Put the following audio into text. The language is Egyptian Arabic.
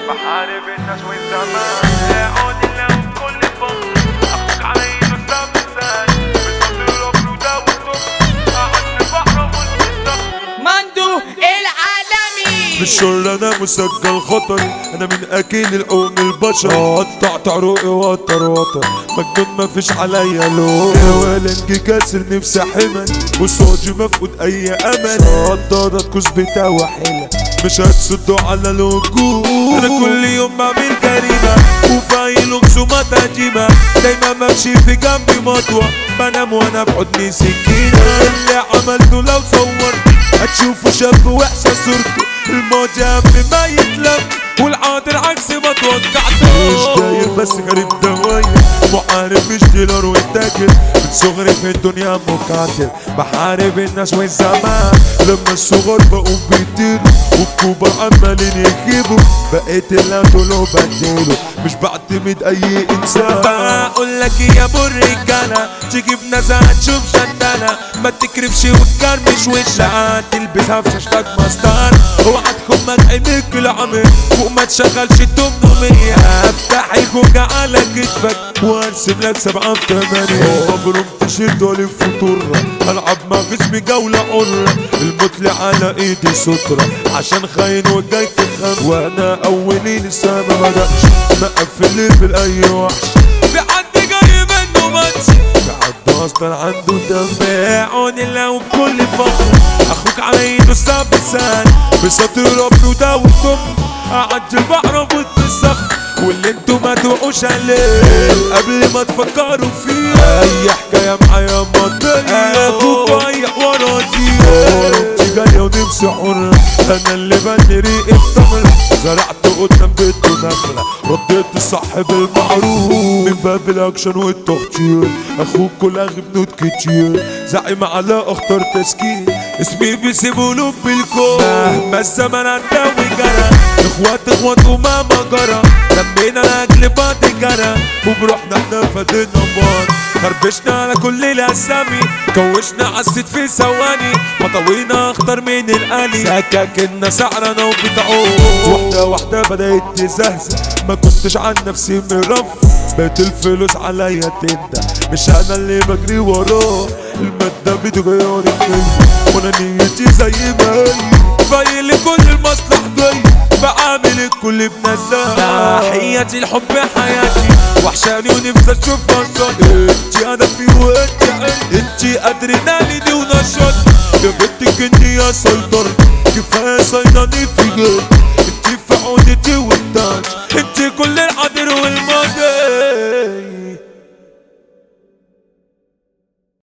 بحارب الناس والزمان اقعد لو كل فضل اخوك علي نصاب ازاي بصدر الرب وده والصبح اقعد البحر والصخر مندو العالمي بالشر انا مسجل خطر انا من اكيد القوم البشر قطعت عروقي وتر وتر مجنون ما فيش عليا لون يا ولنجي كاسر نفسي حمل وصوتي مفقود اي امل قطارات كوز بتاع حيلة مش هتصدوا على الوجود انا كل يوم بعمل جريمة وفايل خصومات قديمة دايما بمشي في جنبي مطوة بنام وانا بحضني سكينة اللي عملته لو صورت هتشوفوا شاب وحشة صورته الماضي قبل ما يتلم والعاطر عكس ما توقعته مش داير بس غريب دوايا محارب مش ديلر وتاجر من صغري في الدنيا مقاتل بحارب الناس والزمان لما الصغار بقوا بيطيروا والكبار عمالين يجيبوا بقيت اللي له بديله مش بعتمد اي انسان بقول لك يا ابو الرجاله تيجي بنزعه تشوف شدانه ما تكرفش وتكرمش وشها تلبسها في شاشتك مسطر اوعى تخمك عينيك العمر فوق ما تشغلش التمنمية افتح الخوجة على كتفك وارسم لك سبعة في ثمانية مبروك تيشيرت والف فطورة العب مع خصمي جولة حرة المثل على ايدي سترة عشان خاين وجاي في خم وانا اولي لسه ما بدأش مقفل بالاي وحش في حد جاي منه ماتش في حد اصلا عنده دم عون الله بكل فخر اخوك على ايده صعب لسان بسطر ربي وده والدم قعد البحر وفوت الصخر واللي انتوا ما توقوش عليه قبل ما تفكروا فيه اي حكايه معايا مطيه اخوك بايع ورا دي انت جايه ونفسي حر انا اللي بني ريق التمر زرعت قدام بيته نخله رديت صاحب المعروف من باب الاكشن والتخطير اخوك كل بنود كتير زعيم على اختار تسكين اسمي بيسيبوا له بالكون مهما الزمن عدى وجرى اخوات اخوات وماما جرى لمينا لاجل بعض جرى وبروحنا احنا فدينا بعض خربشنا على كل الاسامي كوشنا عالست في ثواني مطوينا اخطر من الالي سكاكنا سعرنا وبتعود واحدة واحدة بدأت تزهزه ما كنتش عن نفسي مرف بقت الفلوس عليا تندى مش انا اللي بجري وراه المادة بتغير النية وانا نيتي زي ما هي فايل كل المصلح جاي بعامل الكل بنزاهة تحياتي الحب حياتي وحشاني ونفسي اشوفها صوت انتي هدفي وانتي عندي انتي ادريناليني ونشاط يا بنتك اني يا سيطرة كفاية صيداني في جيبي